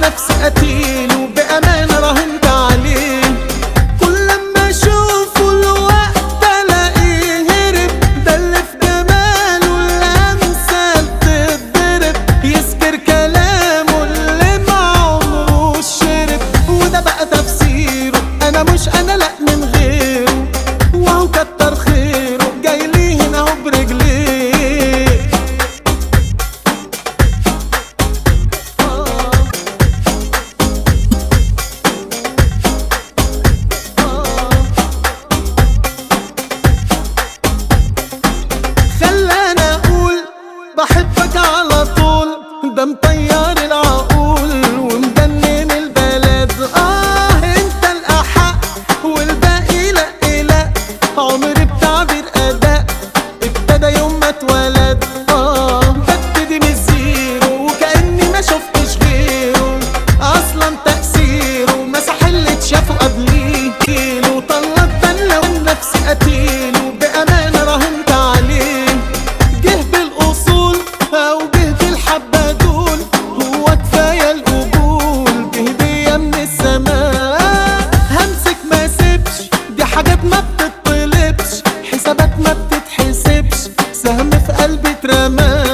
نفسي قتيل وبأمانة راهنت عليه كل لما اشوفه الوقت الاقيه هرب ده اللي في جماله الامثال تتضرب يسكر كلامه اللي ما عمره شرب وده بقى تفسيره انا مش انا لا من غيره وهو كتر خيره جاي لي هنا اهو برجليه آه. خلاني اقول بحبك على طول ده مطير العقول ومجنن البلد اه انت الاحق والباقي لا لا عمري بتعبير اداء ابتدى يوم ما اتولد اه ببتدي من الزيرو وكاني ما شفتش غيره اصلا تاثيره مسح اللي اتشافه قبليه كيلو طلعت بله ونفسي قتيل وبامانه راهنت عليه جه بالاصول او جه بالحبه دول هو كفايه القبول بهديه من السماء همسك ما سيبش دي حاجات ما بتطلبش حسابات ما بتتحسبش سهم في قلبي اترمى